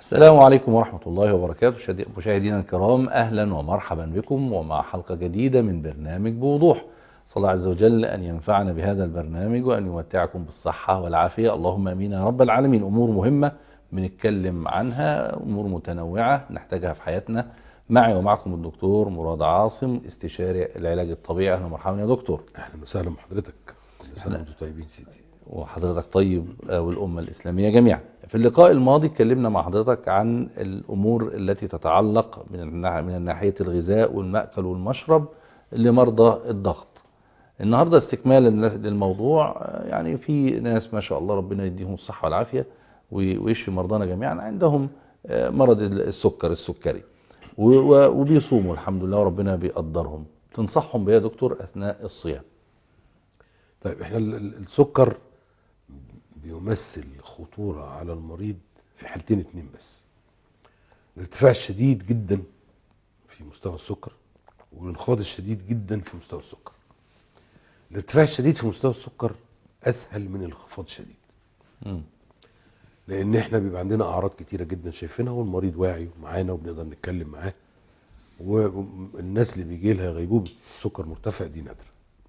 السلام عليكم ورحمة الله وبركاته شدي- مشاهدينا الكرام أهلا ومرحبا بكم ومع حلقة جديدة من برنامج بوضوح صلى الله عز وجل أن ينفعنا بهذا البرنامج وأن يمتعكم بالصحة والعافية اللهم أمين يا رب العالمين أمور مهمة بنتكلم عنها أمور متنوعة نحتاجها في حياتنا معي ومعكم الدكتور مراد عاصم استشاري العلاج الطبيعي أهلا ومرحبا يا دكتور اهلا وسهلا بحضرتك كل سنه وانتم طيبين سيدي وحضرتك طيب آه، والأمة الإسلامية جميعا في اللقاء الماضي اتكلمنا مع حضرتك عن الأمور التي تتعلق من الناح- من ناحية الغذاء والمأكل والمشرب لمرضى الضغط النهاردة استكمالا للموضوع آه، يعني في ناس ما شاء الله ربنا يديهم الصحة والعافية وي- ويشفي مرضانا جميعا عندهم آه، مرض السكر السكري و- و- وبيصوموا الحمد لله وربنا بيقدرهم تنصحهم بإيه يا دكتور أثناء الصيام طيب احنا ال- ال- السكر بيمثل خطوره على المريض في حالتين اتنين بس الارتفاع الشديد جدا في مستوى السكر والانخفاض الشديد جدا في مستوى السكر الارتفاع الشديد في مستوى السكر اسهل من الانخفاض الشديد مم. لان احنا بيبقى عندنا اعراض كتيره جدا شايفينها والمريض واعي ومعانا وبنقدر نتكلم معاه والناس اللي بيجي لها غيبوبه سكر مرتفع دي نادره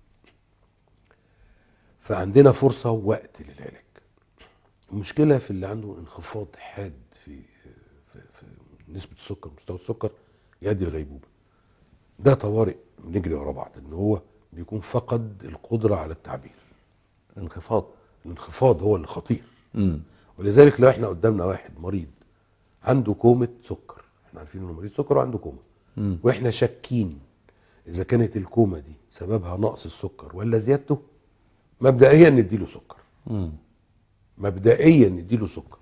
فعندنا فرصه ووقت للعلاج المشكله في اللي عنده انخفاض حاد في في, في نسبه السكر مستوى السكر يؤدي الغيبوبه ده طوارئ بنجري ورا بعض ان هو بيكون فقد القدره على التعبير انخفاض الانخفاض هو اللي خطير مم. ولذلك لو احنا قدامنا واحد مريض عنده كومة سكر احنا عارفين انه مريض سكر وعنده كومة مم. واحنا شاكين اذا كانت الكومة دي سببها نقص السكر ولا زيادته مبدئيا نديله سكر مم. مبدئيا نديله سكر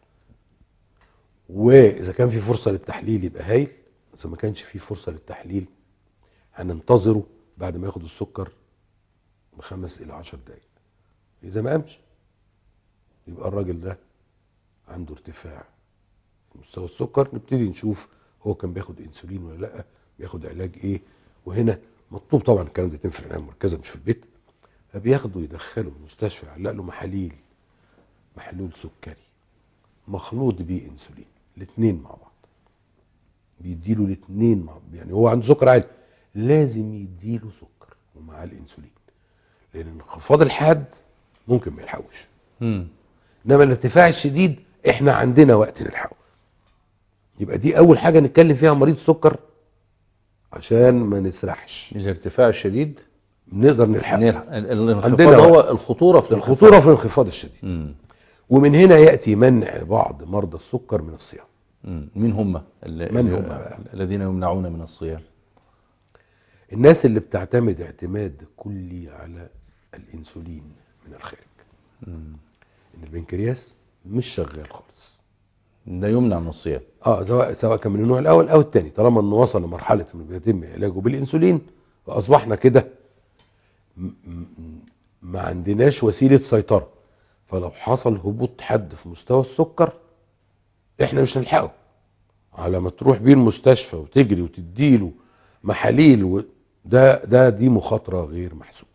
واذا كان في فرصة للتحليل يبقى هايل اذا ما كانش في فرصة للتحليل هننتظره بعد ما ياخد السكر بخمس الى عشر دقايق اذا ما قامش يبقى الراجل ده عنده ارتفاع في مستوى السكر نبتدي نشوف هو كان بياخد انسولين ولا لا بياخد علاج ايه وهنا مطلوب طبعا الكلام ده يتم في العنايه المركزه مش في البيت فبياخده يدخله المستشفى يعلق له محاليل محلول سكري مخلوط بيه انسولين الاثنين مع بعض بيديله الاثنين مع يعني هو عنده سكر عالي لازم يديله سكر ومع الانسولين لان الانخفاض الحاد ممكن ما يلحقوش مم. انما الارتفاع الشديد احنا عندنا وقت نلحقه يبقى دي اول حاجه نتكلم فيها مريض السكر عشان ما نسرحش الارتفاع الشديد نقدر نلحقه نلحق- ال- الانخفاض عندنا هو وقت. الخطورة في الانخفاض. الخطوره في الانخفاض الشديد مم. ومن هنا ياتي منع بعض مرضى السكر من الصيام مم. مين هم ال- من ال- هم بقى؟ الذين يمنعون من الصيام الناس اللي بتعتمد اعتماد كلي على الانسولين من الخارج مم. ان البنكرياس مش شغال خالص ده يمنع من الصيام اه سواء سواء كان من النوع الاول او الثاني طالما انه وصل لمرحله انه بيتم علاجه بالانسولين فاصبحنا كده م- م- ما عندناش وسيله سيطره فلو حصل هبوط حد في مستوى السكر احنا مش هنلحقه على ما تروح بيه المستشفى وتجري وتديله محاليل و... ده ده دي مخاطره غير محسوبه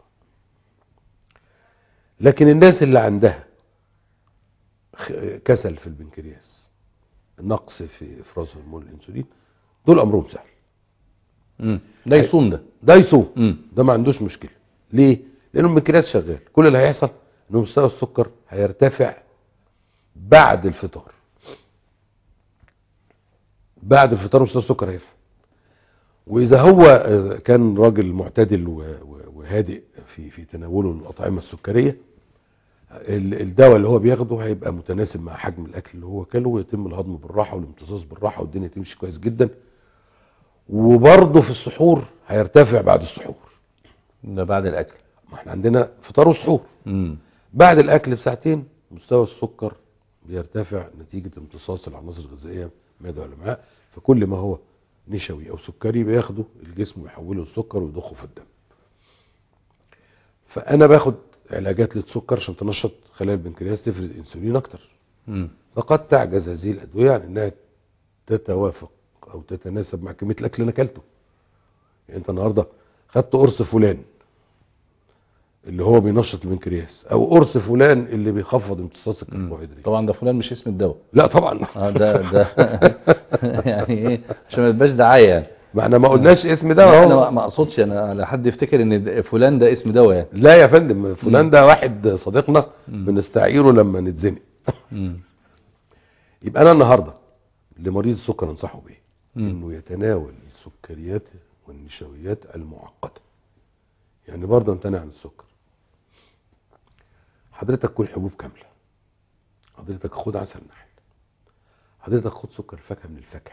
لكن الناس اللي عندها خ- كسل في البنكرياس نقص في افراز هرمون الانسولين دول امرهم سهل مم. ده يصوم ده ده يصوم مم. ده ما عندوش مشكله ليه لانه البنكرياس شغال كل اللي هيحصل ان مستوى السكر هيرتفع بعد الفطار بعد الفطار مستوى السكر هيرفع واذا هو آه، كان راجل معتدل و- و- وهادئ في في تناوله الاطعمه السكريه ال- الدواء اللي هو بياخده هيبقى متناسب مع حجم الاكل اللي هو كله ويتم الهضم بالراحه والامتصاص بالراحه والدنيا تمشي كويس جدا وبرضه في السحور هيرتفع بعد السحور ده بعد الأكل ما احنا عندنا فطار وسحور مم. بعد الاكل بساعتين مستوى السكر بيرتفع نتيجه امتصاص العناصر الغذائيه معده والامعاء فكل ما هو نشوي او سكري بياخده الجسم ويحوله لسكر ويضخه في الدم فانا باخد علاجات للسكر عشان تنشط خلايا البنكرياس تفرز انسولين اكتر مم. فقد تعجز هذه الادويه عن انها تتوافق او تتناسب مع كميه الاكل اللي اكلته يعني انت النهارده خدت قرص فلان اللي هو بينشط البنكرياس او قرص فلان اللي بيخفض امتصاص الكربوهيدرات طبعا ده فلان مش اسم الدواء لا طبعا اه ده ده يعني ايه عشان ما يبقاش دعايه يعني ما احنا ما قلناش اسم لا ده انا هو ما- ما اقصدش انا لا حد يفتكر ان ده- فلان ده اسم دواء يعني لا يا فندم فلان ده واحد صديقنا بنستعيره لما نتزنق مم. يبقى انا النهارده لمريض السكر انصحه بايه مم. انه يتناول السكريات والنشويات المعقده يعني برضه امتنع عن السكر حضرتك كل حبوب كامله حضرتك خد عسل نحل حضرتك خد سكر الفاكهه من الفاكهه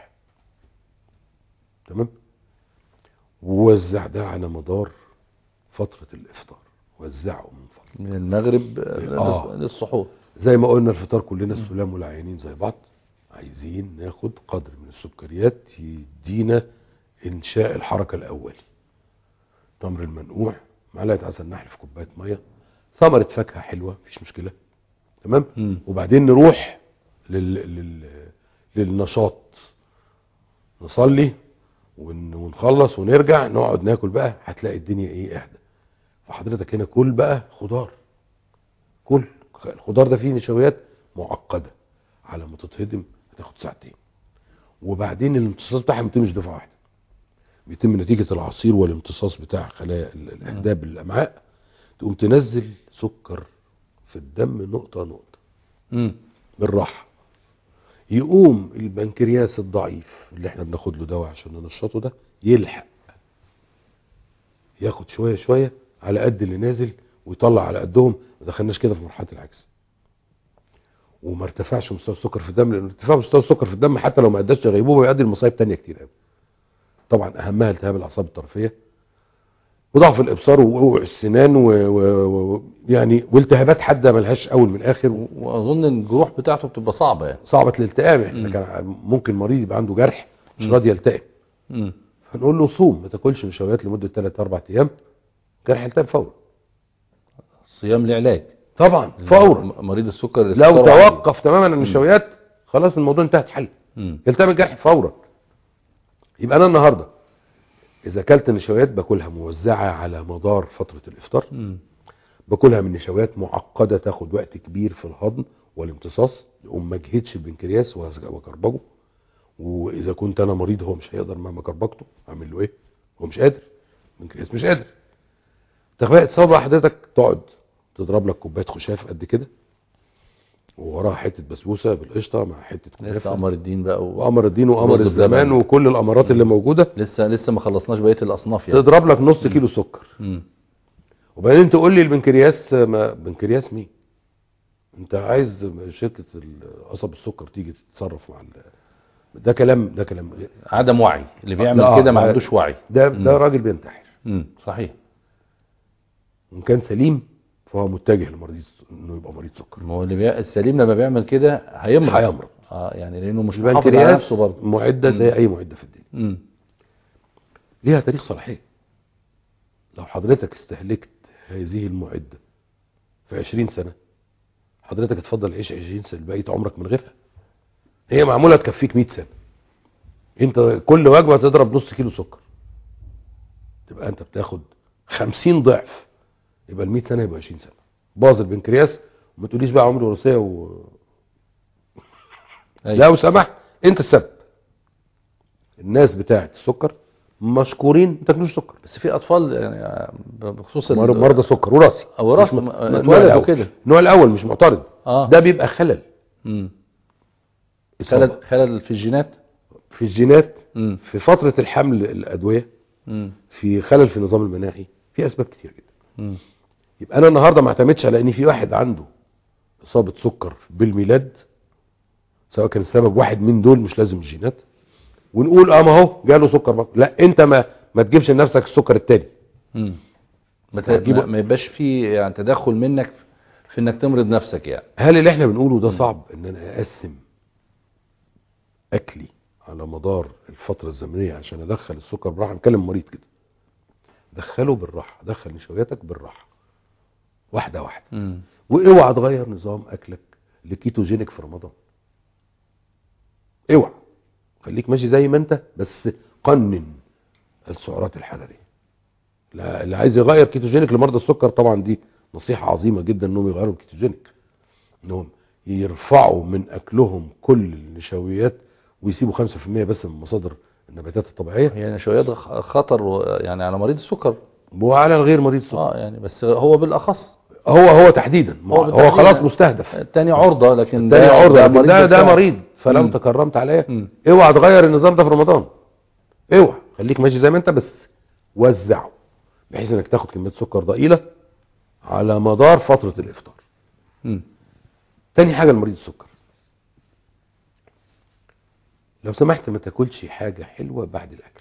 تمام ووزع ده على مدار فتره الافطار وزعه من فضلك من المغرب آه. للسحور زي ما قلنا الفطار كلنا السلام والعيانين زي بعض عايزين ناخد قدر من السكريات يدينا انشاء الحركه الاولي تمر المنقوع معلقه عسل نحل في كوبايه ميه ثمره فاكهه حلوه مفيش مشكله تمام مم. وبعدين نروح لل... لل... للنشاط نصلي ون... ونخلص ونرجع نقعد ناكل بقى هتلاقي الدنيا ايه اهدى فحضرتك هنا كل بقى خضار كل الخضار ده فيه نشويات معقده على ما تتهضم هتاخد ساعتين وبعدين الامتصاص بتاعها ما بيتمش دفعه واحده بيتم نتيجه العصير والامتصاص بتاع خلايا ال- الاحداب الامعاء تقوم تنزل سكر في الدم نقطه نقطه مم. بالراحه يقوم البنكرياس الضعيف اللي احنا بناخد له دواء عشان ننشطه ده يلحق ياخد شويه شويه على قد اللي نازل ويطلع على قدهم ما دخلناش كده في مرحله العجز وما ارتفعش مستوى السكر في الدم لان ارتفاع مستوى السكر في الدم حتى لو ما اداش غيبوبه بيؤدي لمصايب تانية كتير قوي طبعا اهمها التهاب الاعصاب الطرفيه وضعف الابصار ووقوع السنان و... و... و... يعني والتهابات حاده ملهاش اول من اخر واظن الجروح بتاعته بتبقى صعبه يعني صعبه الالتئام احنا مم. كان ممكن مريض يبقى عنده جرح مش مم. راضي يلتئم مم. فنقول له صوم ما تاكلش نشويات لمده 3 4 ايام جرح يلتئم فورا صيام لعلاج طبعا فورا م- مريض السكر لو السكر عالي. توقف تماما عن النشويات خلاص الموضوع انتهى اتحل مم. يلتئم الجرح فورا يبقى انا النهارده اذا اكلت نشويات باكلها موزعه على مدار فتره الافطار مم. باكلها من نشويات معقده تاخد وقت كبير في الهضم والامتصاص يقوم ما اجهدش البنكرياس وأز- واكربجه واذا كنت انا مريض هو مش هيقدر مهما كربجته اعمل له ايه هو مش قادر البنكرياس مش قادر تخيل تصور بقى حضرتك تقعد تضرب لك كوبايه خشاف قد كده ووراها حته بسبوسه بالقشطه مع حته لسه كنافه قمر الدين بقى و... وقمر الدين وقمر رز الزمان بلبن. وكل الامارات اللي موجوده لسه لسه ما خلصناش بقيه الاصناف يعني تضرب لك نص كيلو سكر مم. وبعدين تقول لي البنكرياس ما بنكرياس مين انت عايز شركه قصب السكر تيجي تتصرف مع ال... ده كلام ده كلام عدم وعي اللي بيعمل آه، كده ما آه. عندوش وعي ده مم. ده راجل بينتحر مم. صحيح وان كان سليم فهو متجه لمريض انه يبقى مريض سكر ما هو اللي بي... السليم لما بيعمل كده هيمرض هيمرض. اه يعني لانه مش محافظ على البنكرياس نفسه برضه معده زي اي معده في الدنيا مم. ليها تاريخ صلاحيه لو حضرتك استهلكت هذه المعده في 20 سنه حضرتك اتفضل عيش 20 سنه بقيه عمرك من غيرها هي معموله تكفيك 100 سنه انت كل وجبه تضرب نص كيلو سكر تبقى انت بتاخد 50 ضعف يبقى ال 100 سنه يبقى 20 سنه باظ البنكرياس وما تقوليش بقى عمر وراثيه و... أيوة. لو سمحت انت السبب الناس بتاعت السكر مشكورين ما تاكلوش سكر بس في اطفال يعني بخصوص ال- مر- مرضى سكر وراثي او وراثة مش م- م- النوع اتولدوا الأول. كده النوع الاول مش معترض اه ده بيبقى خلل مم. إصابة. خلل خلل في الجينات في الجينات مم. في فتره الحمل الادويه مم. في خلل في النظام المناعي في اسباب كتير جدا مم. يبقى انا النهارده ما اعتمدش على ان في واحد عنده اصابه سكر بالميلاد سواء كان السبب واحد من دول مش لازم الجينات ونقول اه ما هو جاله سكر برضه لا انت ما ما تجيبش لنفسك السكر التاني مم. ما, ت... هتجيبه- ما, ما يبقاش في يعني تدخل منك في انك تمرض نفسك يعني هل اللي احنا بنقوله ده صعب ان انا اقسم اكلي على مدار الفتره الزمنيه عشان ادخل السكر بالراحه نتكلم مريض كده دخله بالراحه دخل نشوياتك بالراحه واحده واحده مم. واوعى تغير نظام اكلك لكيتوجينيك في رمضان اوعى خليك ماشي زي ما انت بس قنن السعرات الحراريه لا- اللي عايز يغير كيتوجينيك لمرضى السكر طبعا دي نصيحه عظيمه جدا انهم يغيروا الكيتوجينيك انهم يرفعوا من اكلهم كل النشويات ويسيبوا 5% بس من مصادر النباتات الطبيعيه هي نشويات خ- خطر و- يعني على مريض السكر وعلى الغير مريض السكر اه يعني بس هو بالاخص هو هو تحديدا هو هو, بالتحديد. خلاص مستهدف التاني عرضه لكن التاني عرضه لكن ده ده بالفعل. مريض فلو مم. انت كرمت عليا مم. اوعى تغير النظام ده في رمضان اوعى خليك ماشي زي ما انت بس وزعه بحيث انك تاخد كميه سكر ضئيله على مدار فتره الافطار مم. تاني حاجه لمريض السكر لو سمحت ما تاكلش حاجه حلوه بعد الاكل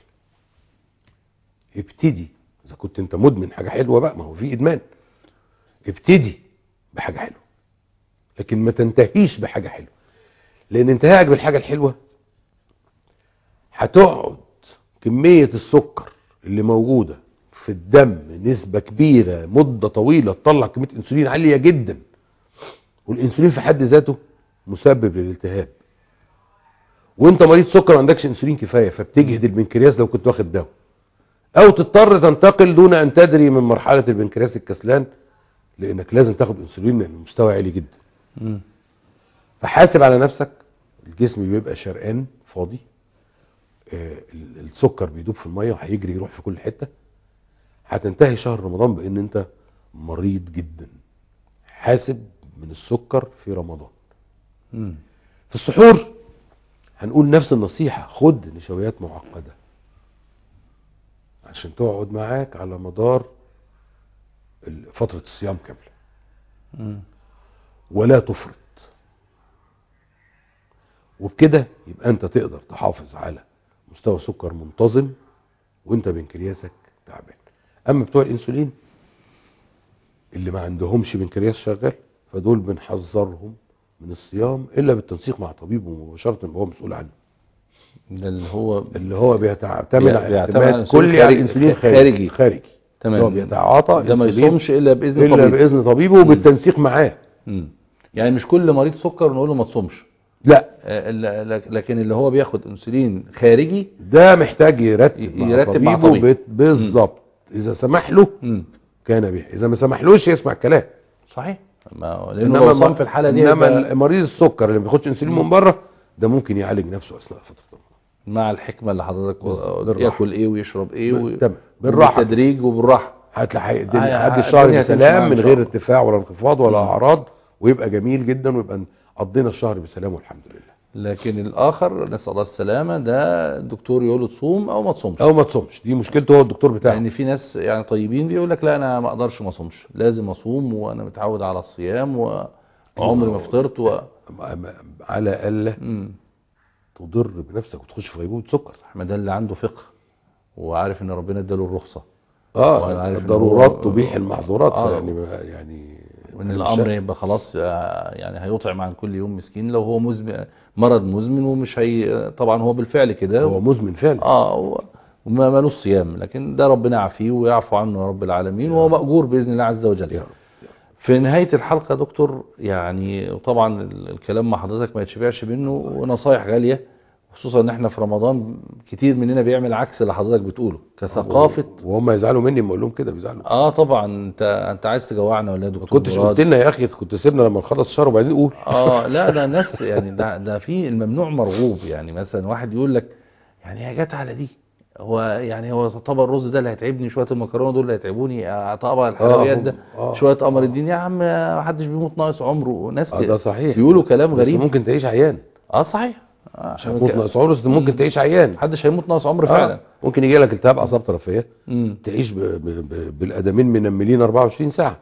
ابتدي اذا كنت انت مدمن حاجه حلوه بقى ما هو في ادمان ابتدي بحاجه حلوه لكن ما تنتهيش بحاجه حلوه لان انتهائك بالحاجه الحلوه هتقعد كميه السكر اللي موجوده في الدم نسبه كبيره مده طويله تطلع كميه انسولين عاليه جدا والانسولين في حد ذاته مسبب للالتهاب وانت مريض سكر ما عندكش انسولين كفايه فبتجهد البنكرياس لو كنت واخد دواء او تضطر تنتقل دون ان تدري من مرحله البنكرياس الكسلان لانك لازم تاخد انسولين لان المستوى عالي جدا مم. فحاسب على نفسك الجسم بيبقى شرقان فاضي آه، ال- السكر بيدوب في الميه وهيجري يروح في كل حته هتنتهي شهر رمضان بان انت مريض جدا حاسب من السكر في رمضان مم. في السحور هنقول نفس النصيحة خد نشويات معقدة عشان تقعد معاك على مدار ال- فترة الصيام كاملة مم. ولا تفرط وبكده يبقى انت تقدر تحافظ على مستوى سكر منتظم وانت بنكرياسك تعبان اما بتوع الانسولين اللي ما عندهمش بنكرياس شغال فدول بنحذرهم من الصيام الا بالتنسيق مع طبيبه مباشره اللي هو مسؤول عنه ده اللي هو اللي هو بيعتمد بي- على بيعتمد على اعتماد الأنسولين كلي على خارجي- الانسولين خارجي. خارجي خارجي تمام اللي هو بيتعاطى ده ما إنسولين يصومش الا باذن الا طبيب باذن طبيبه وبالتنسيق معاه مم. يعني مش كل مريض سكر نقول له ما تصومش لا آه، ال- لك- لكن اللي هو بياخد انسولين خارجي ده محتاج يرتب مع يرتب مع طبيبه طبيب. بت- بالظبط اذا سمح له مم. كان به اذا ما سمحلوش يسمع الكلام صحيح ما لانه لو صام في الحاله دي انما هيبقى مريض السكر اللي ما بياخدش انسولين من بره ده ممكن يعالج نفسه اثناء فتره رمضان مع الحكمه اللي حضرتك بالراحة. ياكل ايه ويشرب ايه و... تمام بالراحه بالتدريج وبالراحه هتلاقي هي- الدنيا عدي ه- الشهر الدنيا هتمشي بسلام معاه من إن غير شاء الله. ارتفاع ولا انخفاض ولا مم. اعراض ويبقى جميل جدا ويبقى قضينا الشهر بسلام والحمد لله لكن الاخر نسال الله السلامه ده الدكتور يقول له تصوم او ما تصومش او ما تصومش دي مشكلته هو الدكتور بتاعه لان في ناس يعني طيبين بيقول لك لا انا ما اقدرش ما اصومش لازم اصوم وانا متعود على الصيام وعمري ما فطرت و... ما- ما- على الا مم. تضر بنفسك وتخش في غيبوبه سكر ما ده اللي عنده فقه وعارف ان ربنا اداله الرخصه اه وأنا عارف إن الضرورات هو- تبيح المحظورات آه. يعني ما- يعني وان أنا الامر مش- يبقى خلاص آه، يعني هيطعم عن كل يوم مسكين لو هو مزمن مرض مزمن ومش هي طبعا هو بالفعل كده هو مزمن فعلا اه هو- وما مالوش صيام لكن ده ربنا يعافيه ويعفو عنه يا رب العالمين وهو مأجور بإذن الله عز وجل يا رب. في نهاية الحلقة يا دكتور يعني طبعا ال- الكلام مع حضرتك ما يتشبعش منه ونصايح غالية خصوصا ان احنا في رمضان كتير مننا بيعمل عكس اللي حضرتك بتقوله كثقافة وهم يزعلوا مني لما اقول لهم كده بيزعلوا اه طبعا انت انت عايز تجوعنا ولا يا ما دكتور كنتش مراد؟ قلت لنا يا اخي كنت سيبنا لما نخلص الشهر وبعدين قول اه لا ده ناس يعني ده ده في الممنوع مرغوب يعني مثلا واحد يقول لك يعني هي جت على دي هو يعني هو طبق الرز ده اللي هيتعبني شويه المكرونه دول اللي هيتعبوني آه، طبق الحلويات هم- ده آه. شويه قمر الدين يا عم ما حدش بيموت ناقص عمره ناس آه ده صحيح بيقولوا كلام بس غريب ممكن تعيش عيان اه صحيح آه عشان عشان تموت كده ناقص عمر بس ممكن تعيش عيان محدش هيموت ناقص عمر آه. فعلا ممكن يجي لك التهاب اعصاب طرفيه امم تعيش ب... ب... ب... بالادمين منملين 24 ساعه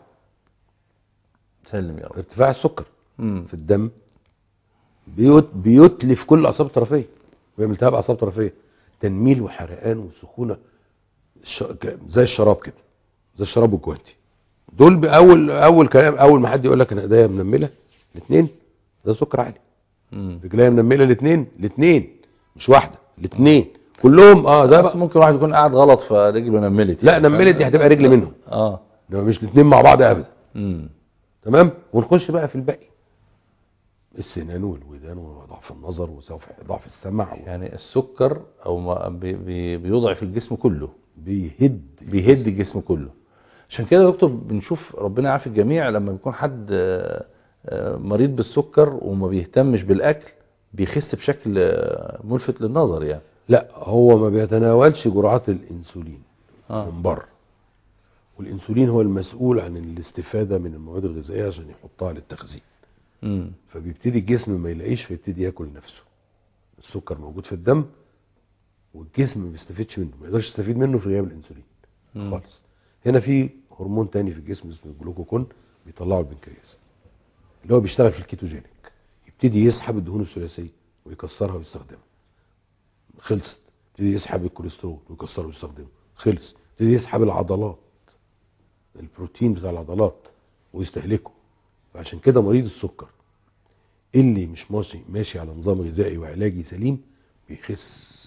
سلم يا رب ارتفاع السكر امم في الدم بيت... بيتلف كل الاعصاب الطرفيه ويعمل التهاب اعصاب طرفيه تنميل وحرقان وسخونه ش... ك- زي الشراب كده زي الشراب الجوانتي دول باول اول كلام اول ما حد يقول لك انا ايديا منمله الاثنين ده سكر عالي امم رجليا منمله الاثنين الاثنين مش واحده الاثنين كلهم اه ده بس بقى ممكن واحد يكون قاعد غلط فرجله نملت لا يعني. نملت دي هتبقى رجل منهم اه ده مش الاثنين مع بعض ابدا امم تمام ونخش بقى في الباقي السنان والودان وضعف النظر وضعف السمع يعني السكر او ما بي بي بيضعف الجسم كله بيهد بيهد الجسم كله عشان كده يا دكتور بنشوف ربنا يعافي الجميع لما بيكون حد آه، آه، مريض بالسكر وما بيهتمش بالاكل بيخس بشكل آه، ملفت للنظر يعني لا هو ما بيتناولش جرعات الانسولين اه من بره والانسولين هو المسؤول عن الاستفاده من المواد الغذائيه عشان يحطها للتخزين امم فبيبتدي الجسم ما يلاقيش فيبتدي ياكل نفسه السكر موجود في الدم والجسم ما بيستفيدش منه ما يقدرش يستفيد منه في غياب الانسولين مم. خالص هنا في هرمون تاني في الجسم اسمه الجلوكوكون بيطلعه البنكرياس اللي هو بيشتغل في الكيتوجينيك يبتدي يسحب الدهون الثلاثيه ويكسرها ويستخدمها خلصت يبتدي يسحب الكوليسترول ويكسره ويستخدمه خلص يبتدي يسحب العضلات البروتين بتاع العضلات ويستهلكه فعشان كده مريض السكر اللي مش ماشي ماشي على نظام غذائي وعلاجي سليم بيخس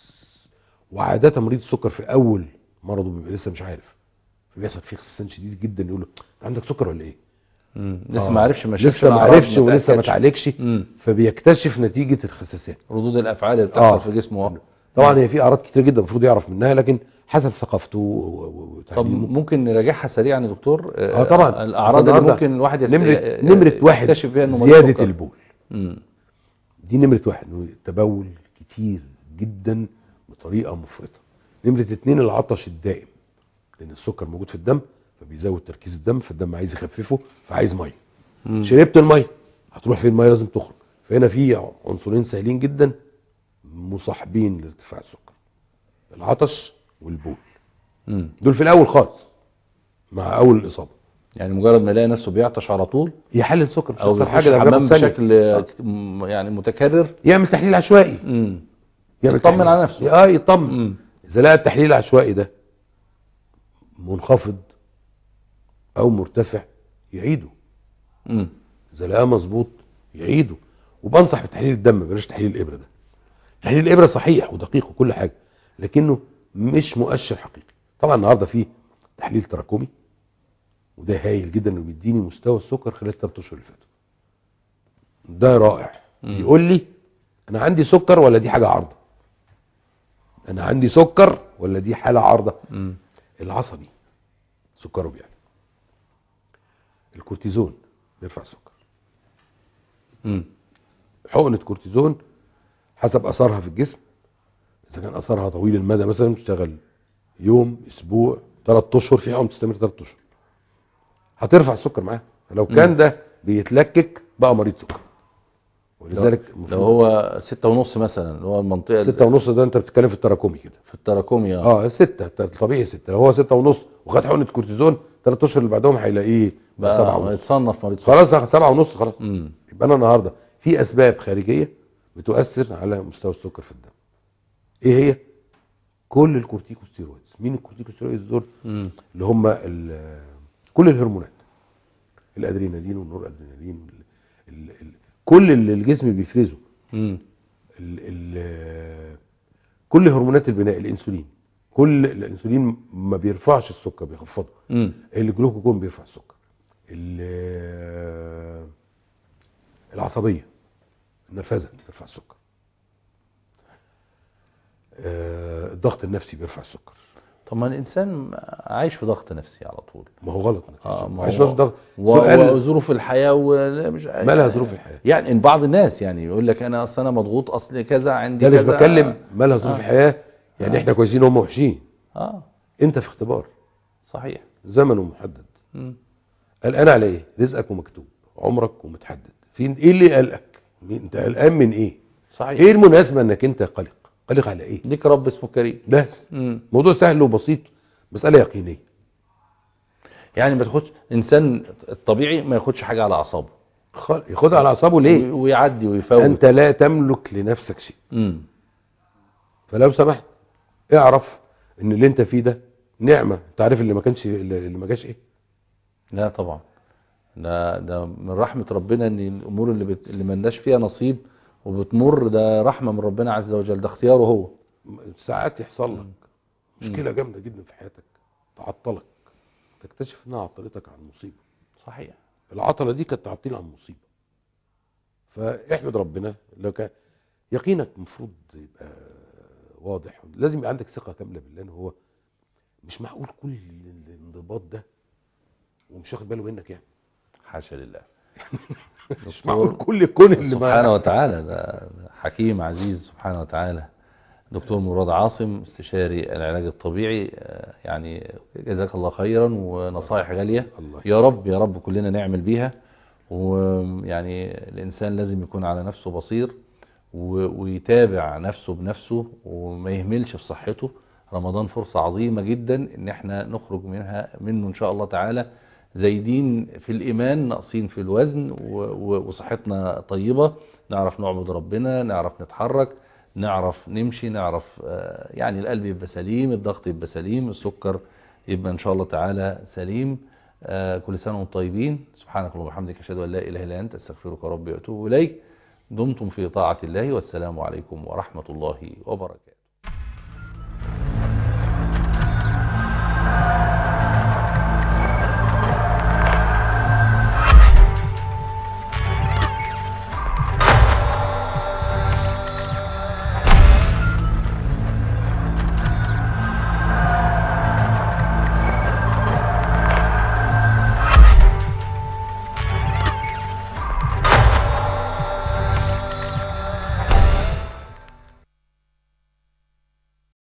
وعادة مريض السكر في أول مرضه بيبقى لسه مش عارف فبيحصل فيه خسان شديد جدا يقول له عندك سكر ولا ايه؟ مم. لسه آه. ما عرفش ما شافش لسه ما الأعراض، عرفش ولسه ما تأكدش. اتعالجش مم. فبيكتشف نتيجة الخساسات ردود الافعال اللي بتحصل آه. في جسمه طبعا هي في أعراض كتير جدا المفروض يعرف منها لكن حسب ثقافته و- و- طب وتعليمه ممكن نراجعها سريعا يا دكتور اه طبعا الاعراض اللي النهاردة ممكن الواحد يست- نمرة, ي- نمرة واحد يكتشف بيها انه مريض زيادة سكر. البول مم. دي نمرة واحد إنه التبول كتير جدا بطريقة مفرطة نمرة اتنين العطش الدائم لأن السكر موجود في الدم فبيزود تركيز الدم فالدم عايز يخففه فعايز مية مم. شربت المية هتروح فين المية لازم تخرج فهنا في عنصرين سهلين جدا مصاحبين لارتفاع السكر العطش والبول مم. دول في الأول خالص مع أول الإصابة يعني مجرد ما يلاقي نفسه بيعطش على طول يحلل سكر مش او هيحصل بيخش حاجة ده الحمام بياخد ثانية. بشكل آه. م- يعني متكرر يعمل تحليل عشوائي مم. يعمل يطمن تحليل. على نفسه. اه يطمن مم. اذا لقى التحليل العشوائي ده منخفض او مرتفع يعيده مم. اذا لقاه مظبوط يعيده وبنصح بتحليل الدم بلاش تحليل الابره ده تحليل الابره صحيح ودقيق وكل حاجه لكنه مش مؤشر حقيقي طبعا النهارده في تحليل تراكمي وده هايل جدا انه بيديني مستوى السكر خلال الثلاث اشهر اللي فاتوا ده رائع مم. يقول لي انا عندي سكر ولا دي حاجه عارضه انا عندي سكر ولا دي حاله عارضه مم. العصبي سكره بيعلى الكورتيزون بيرفع السكر مم. حقنه كورتيزون حسب اثرها في الجسم اذا كان اثرها طويل المدى مثلا تشتغل يوم اسبوع ثلاث اشهر في حقن تستمر ثلاث اشهر هترفع السكر معاها لو كان ده بيتلكك بقى مريض سكر ولذلك لو هو ستة ونص مثلا اللي هو المنطقة ستة ونص ده انت بتتكلم في التراكمي كده في التراكمي اه اه ستة طبيعي ستة لو هو ستة ونص وخد حقنة كورتيزون ثلاث اشهر اللي بعدهم هيلاقيه بقى سبعة بقى ونص يتصنف مريض سكر خلاص أخد سبعة ونص خلاص مم. يبقى انا النهارده في اسباب خارجيه بتؤثر على مستوى السكر في الدم ايه هي كل الكورتيكوستيرويدز مين الكورتيكوستيرويدز دول مم. اللي هم ال- كل الهرمونات الادرينالين والنور ادرينالين ال ال كل اللي الجسم بيفرزه مم. ال ال كل هرمونات البناء الانسولين كل الانسولين ما بيرفعش السكر بيخفضه مم. الجلوكوجون بيرفع السكر ال- العصبيه النرفزه بيرفع السكر آه، الضغط النفسي بيرفع السكر طب ما الانسان عايش في ضغط نفسي على طول ما هو غلط اه ما عايش هو- بس ضغط و- سؤال وظروف الحياه ومش مالها ظروف الحياه يعني إن بعض الناس يعني يقول لك انا اصل انا مضغوط اصل كذا عندي ده مش كذا بتكلم مالها ظروف آه. الحياه يعني آه. احنا كويسين وهم وحشين اه انت في اختبار صحيح زمنه محدد مم. قلقان على ايه رزقك ومكتوب عمرك ومتحدد فين ايه اللي قلقك مين- انت قلقان من ايه صحيح ايه المناسبه انك انت قلق قلق على ايه ليك رب اسمه كريم بس مم. موضوع سهل وبسيط مساله يقينيه يعني ما تاخدش انسان الطبيعي ما ياخدش حاجه على اعصابه خل... ياخدها على اعصابه ليه وي- ويعدي ويفوت انت لا تملك لنفسك شيء مم. فلو سمحت اعرف ان اللي انت فيه ده نعمه انت عارف اللي ما كانش اللي ما جاش ايه لا طبعا ده ده من رحمه ربنا ان الامور اللي بت... اللي ملناش فيها نصيب وبتمر ده رحمه من ربنا عز وجل ده اختياره هو ساعات يحصل لك مشكله جامده جدا في حياتك تعطلك تكتشف انها عطلتك عن مصيبه صحيح العطله دي كانت تعطيل عن مصيبه فاحمد ربنا لو كان يقينك المفروض يبقى واضح لازم يبقى عندك ثقه كامله بالله ان هو مش معقول كل الانضباط ده ومش واخد باله منك يعني حاشا لله مش معقول كل الكون اللي سبحانه ما وتعالى ده حكيم عزيز سبحانه وتعالى دكتور مراد عاصم استشاري العلاج الطبيعي آه، يعني جزاك الله خيرا ونصائح غالية الله يا رب يا رب كلنا نعمل بيها ويعني الإنسان لازم يكون على نفسه بصير و- ويتابع نفسه بنفسه وما يهملش في صحته رمضان فرصة عظيمة جدا ان احنا نخرج منها منه ان شاء الله تعالى زايدين في الإيمان ناقصين في الوزن و- و- وصحتنا طيبة نعرف نعبد ربنا نعرف نتحرك نعرف نمشي نعرف آه، يعني القلب يبقى سليم الضغط يبقى سليم السكر يبقى ان شاء الله تعالى سليم آه، كل سنة وانتم طيبين سبحانك اللهم وبحمدك اشهد ان لا اله الا انت استغفرك ربي واتوب اليك دمتم في طاعة الله والسلام عليكم ورحمة الله وبركاته